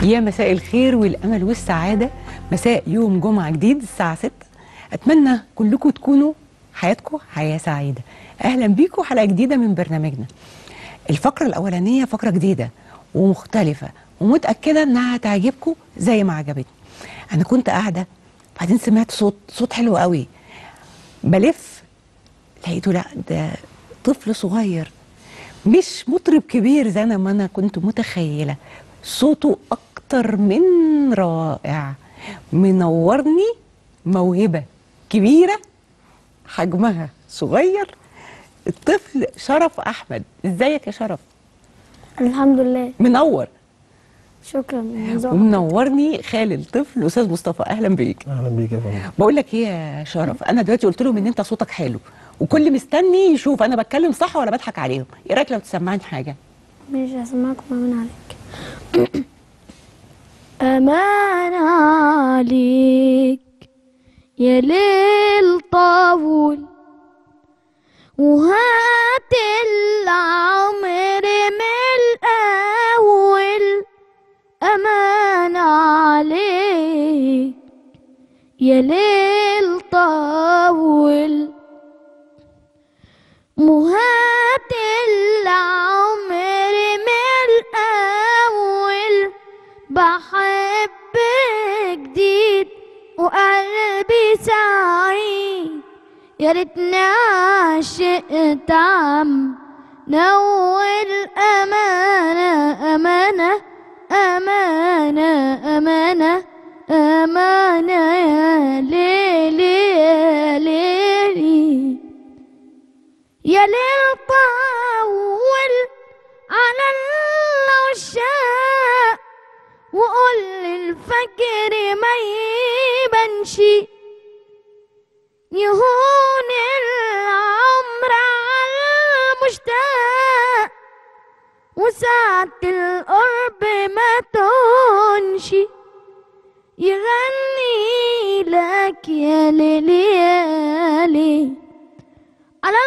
يا مساء الخير والامل والسعاده مساء يوم جمعه جديد الساعه 6 اتمنى كلكم تكونوا حياتكم حياه سعيده اهلا بيكم حلقه جديده من برنامجنا الفقره الاولانيه فقره جديده ومختلفه ومتاكده انها هتعجبكم زي ما عجبتني انا كنت قاعده بعدين سمعت صوت صوت حلو قوي بلف لقيته لا ده طفل صغير مش مطرب كبير زي انا ما انا كنت متخيله صوته اكتر من رائع منورني موهبه كبيره حجمها صغير الطفل شرف احمد ازيك يا شرف الحمد لله منور شكرا يا ومنورني خال الطفل استاذ مصطفى اهلا بيك اهلا بيك يا فندم بقول لك ايه يا شرف انا دلوقتي قلت لهم ان انت صوتك حلو وكل مستني يشوف انا بتكلم صح ولا بضحك عليهم ايه رايك لو تسمعني حاجه مش هسمعكم امان عليك امان عليك يا ليل طول وهات العمر من الاول امان عليك يا ليل طول مهات العمر من الأول بحب جديد وقلبي سعيد يا ريتني عشقت عم نول أمانة أمانة أمانة أمانة أمانة يا ليلي يا ليلي يا ليل طول على العشاق وقول للفجر ما يبانشي يهون العمر على المشتاق وساعة القرب ما تنشي يغني لك يا ليلي يا ليلي على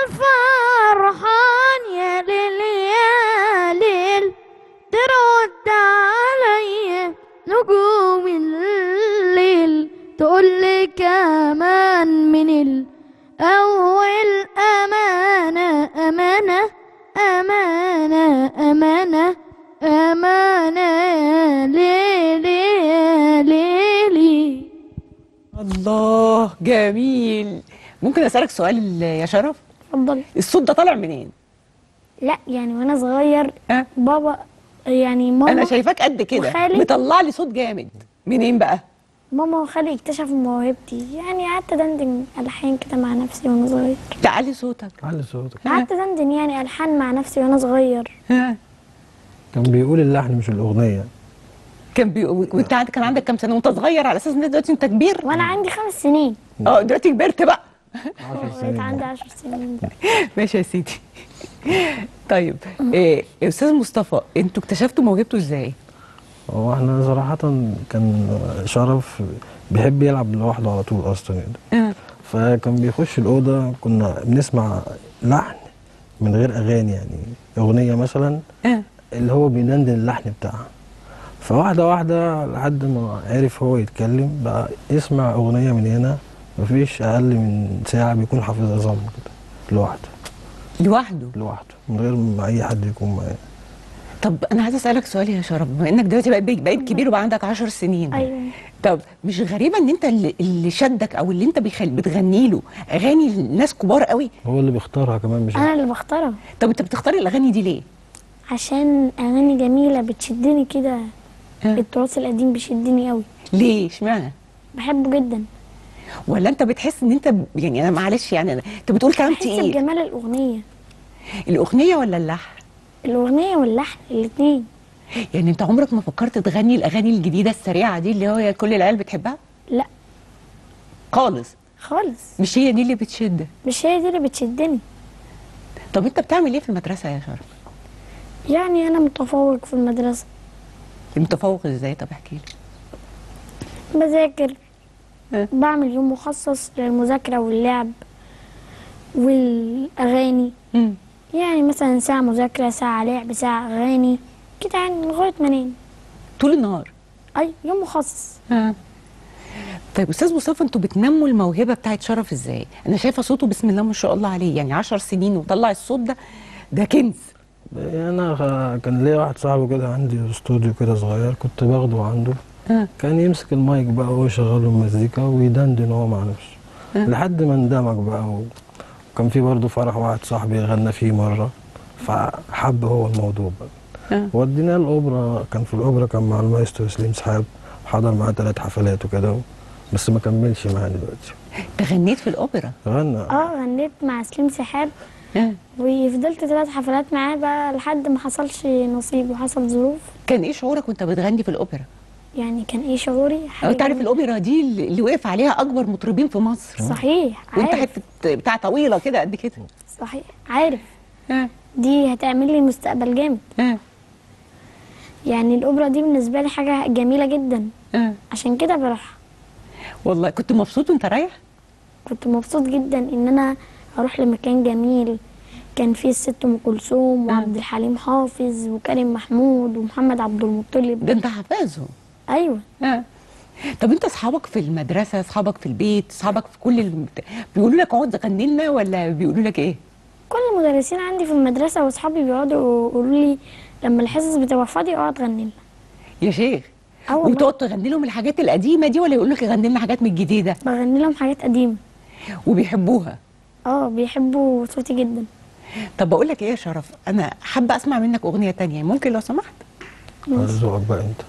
الفرحان يا ليل يا ليل ترد عليا نجوم الليل تقول لي كمان من الأول أمانة أمانة أمانة أمانة أمانة يا ليلي يا ليلي الله جميل ممكن اسالك سؤال يا شرف اتفضل الصوت ده طالع منين لا يعني وانا صغير ها بابا يعني ماما انا شايفاك قد كده وخالي. مطلع لي صوت جامد منين بقى ماما وخالي اكتشفوا موهبتي يعني قعدت دندن الحان كده مع نفسي وانا صغير تعالي صوتك علي صوتك قعدت دندن يعني الحان مع نفسي وانا صغير ها كان بيقول اللحن مش الاغنيه كان بي... وانت عندك كان عندك كام سنه وانت صغير على اساس ان دلوقتي انت كبير وانا عندي خمس سنين اه دلوقتي كبرت بقى 10 بقيت سنين عندي عشر سنين ماشي يا سيدي طيب إيه يا استاذ مصطفى انتوا اكتشفتوا موهبته ازاي هو احنا صراحه كان شرف بيحب يلعب لوحده على طول اصلا يعني آه. فكان بيخش الاوضه كنا بنسمع لحن من غير اغاني يعني اغنيه مثلا آه. اللي هو بيدندن اللحن بتاعها فواحده واحده لحد ما عرف هو يتكلم بقى يسمع اغنيه من هنا مفيش اقل من ساعه بيكون حافظها ظم كده لوحده لوحده لوحده من غير ما اي حد يكون معاه طب انا عايزه اسالك سؤال يا شرف بما انك دلوقتي بقيت بقيت كبير وبقى عندك 10 سنين ايوه طب مش غريبه ان انت اللي, اللي شدك او اللي انت بيخل... بتغني له اغاني الناس كبار قوي هو اللي بيختارها كمان مش انا اللي بختارها طب انت بتختار الاغاني دي ليه عشان اغاني جميله بتشدني كده آه. التراث القديم بيشدني قوي ليه اشمعنى بحبه جدا ولا انت بتحس ان انت ب- يعني انا معلش يعني أنا... انت بتقول كلام بحس تقيل بجمال الاغنيه الاغنيه ولا اللحن الاغنيه واللحن الاتنين يعني انت عمرك ما فكرت تغني الاغاني الجديده السريعه دي اللي هو كل العيال بتحبها لا خالص خالص مش هي دي اللي بتشدك مش هي دي اللي بتشدني طب انت بتعمل ايه في المدرسه يا شرف يعني انا متفوق في المدرسه متفوق ازاي طب احكي لي بذاكر اه. بعمل يوم مخصص للمذاكرة واللعب والأغاني مم. يعني مثلا ساعة مذاكرة ساعة لعب ساعة أغاني كده يعني لغاية ما أنام طول النهار اي يوم مخصص آه. طيب استاذ مصطفى انتوا بتنموا الموهبه بتاعت شرف ازاي؟ انا شايفه صوته بسم الله ما شاء الله عليه يعني 10 سنين وطلع الصوت ده ده كنز انا خ- كان ليا واحد صاحبي كده عندي استوديو كده صغير كنت باخده عنده آه. كان يمسك المايك بقى وهو يشغل له مزيكا ويدندن هو مع نفسه آه. لحد ما اندمج بقى وكان في برضه فرح واحد صاحبي غنى فيه مره فحب هو الموضوع بقى آه. وديناه الاوبرا كان في الاوبرا كان مع المايسترو سليم سحاب حضر معاه ثلاث حفلات وكده بس ما كملش معاه دلوقتي انت غنيت في الاوبرا غنى اه غنيت مع سليم سحاب آه. وفضلت ثلاث حفلات معاه بقى لحد ما حصلش نصيب وحصل ظروف كان ايه شعورك وانت بتغني في الاوبرا؟ يعني كان ايه شعوري أو انت عارف الاوبرا دي اللي اللي وقف عليها اكبر مطربين في مصر صحيح وانت عارف حته بتاع طويله كده قد كده صحيح عارف آه. دي هتعمل لي مستقبل جامد آه. يعني الاوبرا دي بالنسبه لي حاجه جميله جدا آه. عشان كده بروح والله كنت مبسوط وانت رايح؟ كنت مبسوط جدا ان انا اروح لمكان جميل كان فيه الست ام كلثوم وعبد الحليم حافظ وكريم محمود ومحمد عبد المطلب ده انت حافظهم ايوه آه. طب انت اصحابك في المدرسه اصحابك في البيت اصحابك في كل الم... بيقولوا لك اقعد غني لنا ولا بيقولوا لك ايه كل المدرسين عندي في المدرسه واصحابي بيقعدوا يقولوا لي لما الحصص بتبقى فاضيه اقعد غني لنا يا شيخ اه والله وتقعد تغني لهم الحاجات القديمه دي ولا يقول لك غني لنا حاجات من الجديده بغني لهم حاجات قديمه وبيحبوها اه بيحبوا صوتي جدا طب بقول لك ايه يا شرف انا حابه اسمع منك اغنيه تانية ممكن لو سمحت ذوقك بقى انت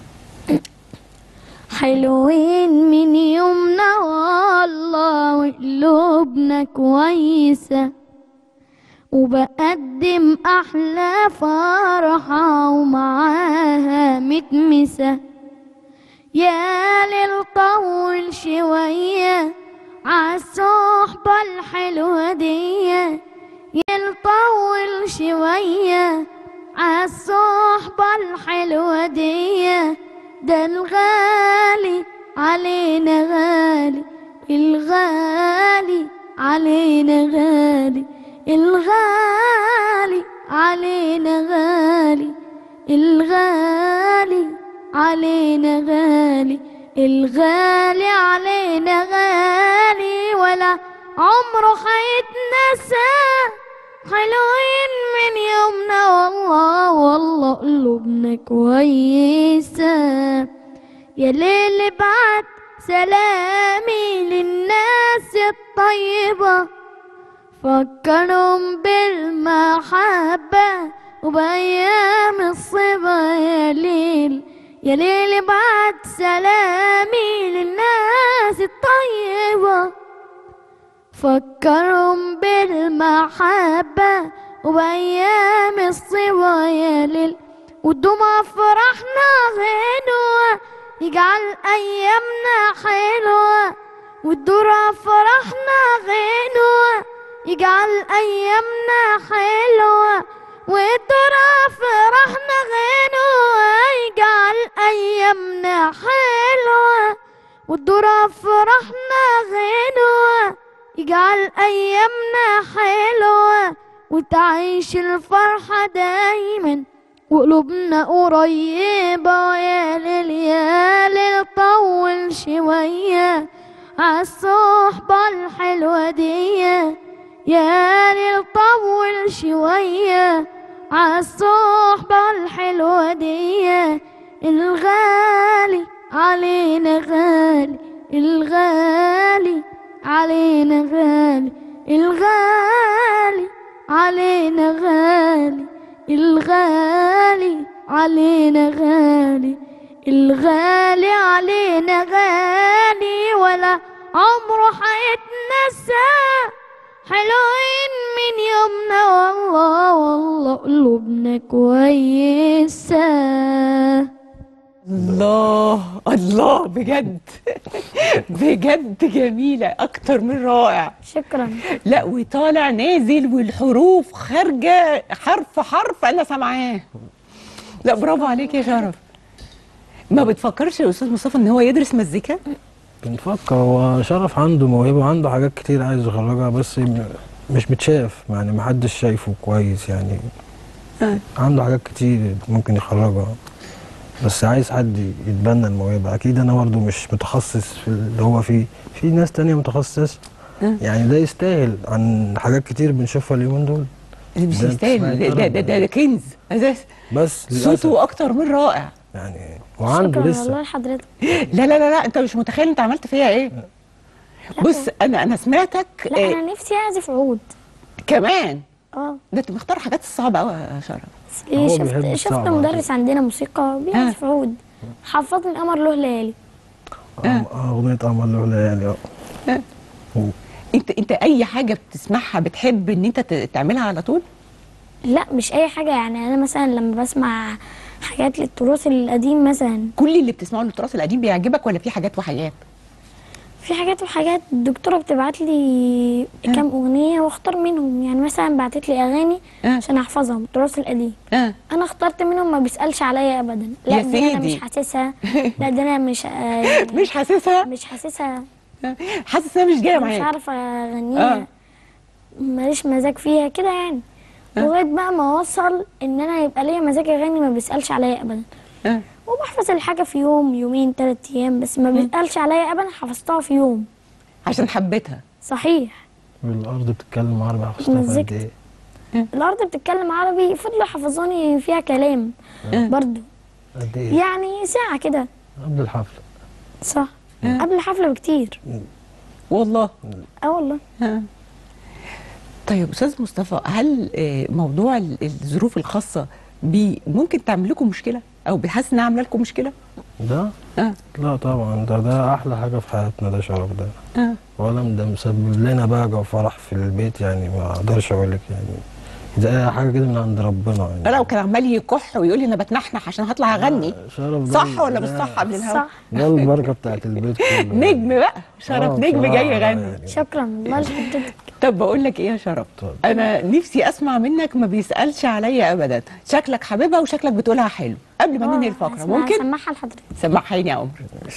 حلوين من يومنا والله وقلوبنا كويسة وبقدم أحلى فرحة ومعاها متمسة يا للطول شوية عالصحبة الحلوة دي يا لطول شوية عالصحبة الحلوة دي ده الغالي علينا غالي الغالي علينا غالي الغالي علينا غالي الغالي علينا غالي الغالي علينا غالي ولا عمره حيتنسى حلوين من يومنا والله والله قلوبنا كويسة يا ليل بعت سلامي للناس الطيبة فكرهم بالمحبة وبأيام الصبا يا ليل يا ليل بعت سلامي للناس الطيبة فكرهم بالمحبة وبأيام الصبا يا ليل ودموع فرحنا غنوة يجعل أيامنا حلوة والدرة فرحنا غنوة يجعل أيامنا حلوة والدرة فرحنا غنوة يجعل أيامنا حلوة والدرة فرحنا غنوة يجعل أيامنا حلوة وتعيش الفرحة دايما وقلوبنا قريبة يا ليل يا ليل طول شوية عالصحبة الحلوة دي يا ليل طول شوية عالصحبة الحلوة دي الغالي علينا غالي الغالي علينا غالي الغالي علينا غالي الغالي علينا غالي الغالي علينا غالي ولا عمره حيتنسى حلوين من يومنا والله والله قلوبنا كويسة الله الله بجد بجد جميله اكتر من رائع شكرا لا وطالع نازل والحروف خارجه حرف حرف انا سامعاه لا برافو عليك يا شرف ما بتفكرش يا استاذ مصطفى ان هو يدرس مزيكا بنفكر هو شرف عنده موهبة وعنده حاجات كتير عايز يخرجها بس م- مش متشاف يعني محدش شايفه كويس يعني آه. عنده حاجات كتير ممكن يخرجها بس عايز حد يتبنى الموهبه اكيد انا برضه مش متخصص في اللي هو فيه في ناس تانية متخصصه آه. يعني ده يستاهل عن حاجات كتير بنشوفها اليومين دول اللي مش ده يستاهل تسمعي ده, ده, ده, ده, ده كنز اساس بس للاسف صوته اكتر من رائع يعني وعنده شكرا لسه والله لحضرتك لا لا لا لا انت مش متخيل انت عملت فيها ايه بص انا انا سمعتك لا آه انا نفسي اعزف عود كمان اه ده انت مختار حاجات الصعبه قوي يا شرف بس ليه هو شفت بيحب شفت الصعب على مدرس عندنا موسيقى بيعزف عود حفظني القمر له ليالي آه، آه، اغنيه قمر له ليالي اه انت انت اي حاجه بتسمعها بتحب ان انت ت- تعملها على طول لا مش اي حاجه يعني انا مثلا لما بسمع حاجات للتراث القديم مثلا كل اللي بتسمعه للتراث القديم بيعجبك ولا في حاجات وحاجات في حاجات وحاجات الدكتوره بتبعت لي كام اغنيه واختار منهم يعني مثلا بعتت لي اغاني آه. عشان احفظهم التراث القديم اه انا اخترت منهم ما بيسالش عليا ابدا لا يا دي انا سيدي. مش حاسسها لا دي انا مش آه مش حاسسها مش حاسسها حاسس انها مش جايه مش معاك عارفه اغنيها آه. ماليش مزاج فيها كده يعني لغايه بقى ما اوصل ان انا يبقى ليا مزاج اغاني ما بيسالش عليا ابدا آه. وبحفظ الحاجه في يوم يومين ثلاث ايام بس ما بيسالش عليا ابدا حفظتها في يوم عشان حبيتها صحيح والارض بتتكلم عربي حفظتها في قد مزجت. ايه الارض بتتكلم عربي فضلوا حفظوني فيها كلام برضو قد ايه يعني ساعه كده قبل الحفله صح قبل الحفله بكتير والله اه والله ها. طيب استاذ مصطفى هل آه، موضوع ال- الظروف الخاصه بي ممكن تعمل لكم مشكله او بتحس انها عامله لكم مشكله ده اه لا طبعا ده ده احلى حاجه في حياتنا ده شرف ده اه ولا ده مسبب لنا بهجه وفرح في البيت يعني ما اقدرش اقول لك يعني ده حاجه كده من عند ربنا يعني لو كان عمال يكح ويقول لي انا بتنحنح عشان هطلع اغني شرف ده- صح ولا مش ده- صح قبل الهوا صح ده البركه بتاعت البيت كله نجم بقى شرف آه، نجم بصراحة جاي يغني يعني. شكرا والله لحضرتك طب بقول لك ايه يا شرف اتفضل. انا نفسي اسمع منك ما بيسالش عليا ابدا شكلك حبيبها وشكلك بتقولها حلو قبل ما ننهي الفقره هسمع- ممكن هسمعها لحضرتك سمعها لي يا عمر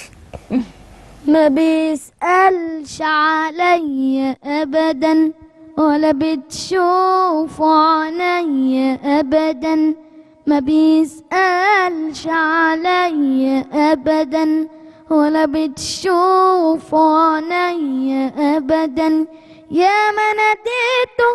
ما بيسألش عليا أبدا ولا بتشوف عينيا أبدا ما بيسألش عليا أبدا ولا بتشوف عينيا أبدا يا ما ناديته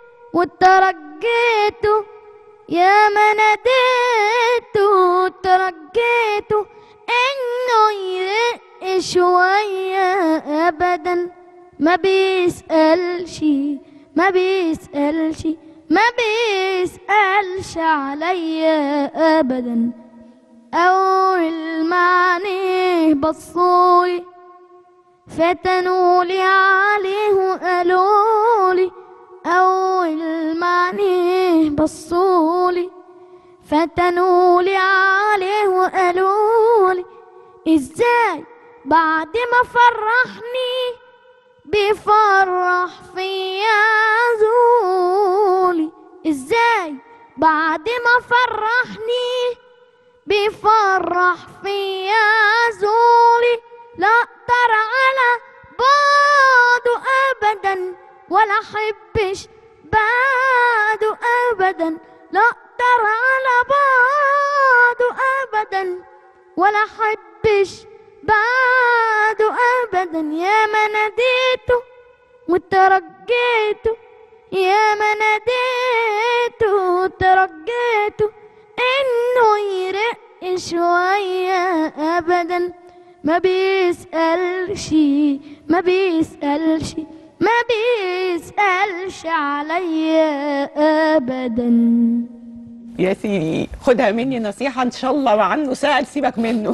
وترجيته يا ما ناديته وترجيته انه يرق شوية ابدا ما بيسألش ما بيسألش ما بيسألش عليا ابدا اول ما عينيه بصولي فتنولي عليه وقالولي أول ما عينيه بصولي فتنولي عليه وقالولي ازاي بعد ما فرحني بيفرح فيا زولي ازاي بعد ما فرحني بيفرح فيا زولي لا اقدر على بعده ابدا ولا احبش بعده ابدا لا اقدر على بعده ابدا ولا احبش بعده ابدا يا ما ناديته وترجيته يا ما ناديته وترجيته انه يرق شوية ابدا ما بيسألش ما بيسألش ما بيسألش عليا ابدا يا سيدي خدها مني نصيحة إن شاء الله عنه سأل سيبك منه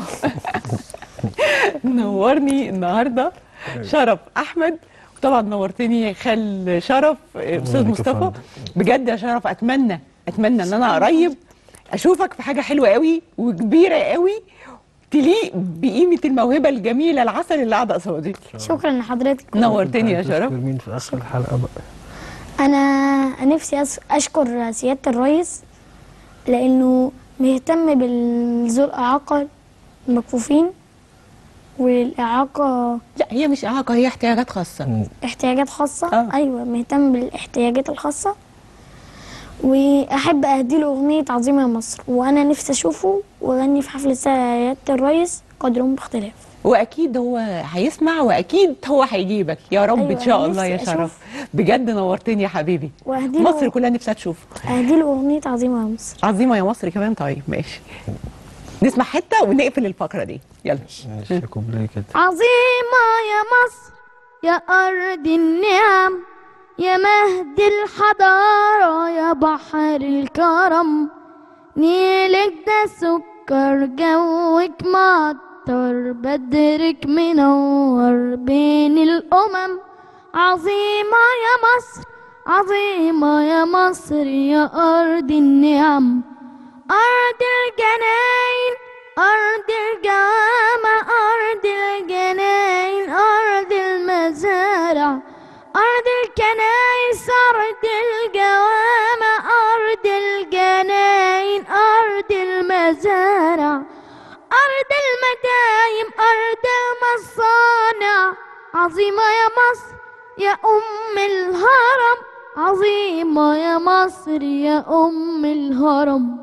نورني النهاردة شرف أحمد وطبعا نورتني خال شرف أستاذ يبارك مصطفى فيك. بجد يا شرف أتمنى أتمنى إن أنا قريب أشوفك في حاجة حلوة قوي وكبيرة قوي تليق بقيمة الموهبة الجميلة العسل اللي قاعدة قصادي شكرا لحضرتك نورتني يا تشكر شرف مين في اخر الحلقه بقى انا نفسي أس- اشكر سياده الرئيس لانه مهتم بالذو الاعاقه المكفوفين والاعاقه لا هي مش إعاقة هي احتياجات خاصة احتياجات خاصه آه. ايوه مهتم بالاحتياجات الخاصه واحب اهديله اغنيه عظيمه يا مصر وانا نفسي اشوفه واغني في حفله سياده الرئيس قدرهم باختلاف واكيد هو هيسمع واكيد هو هيجيبك يا رب أيوة، ان شاء أنا الله يا نفسي شرف بجد نورتني يا حبيبي واهديله مصر كلها نفسها تشوفك اهديله اغنيه عظيمه يا مصر عظيمه يا مصر كمان طيب ماشي نسمع حته ونقفل الفقره دي يلا ماشي كوبليه كده عظيمة يا مصر يا أرض النعم يا مهد الحضارة يا بحر الكرم نيلك ده سكر جوك معطر بدرك منور بين الأمم عظيمة يا مصر عظيمة يا مصر يا أرض النعم أرض الجناين أرض الجوامع أرض الجناين أرض المزارع أرض الكنايس أرض الجوامع أرض الجناين أرض المزارع أرض المدايم أرض المصانع عظيمة يا مصر يا أم الهرم عظيمة يا مصر يا أم الهرم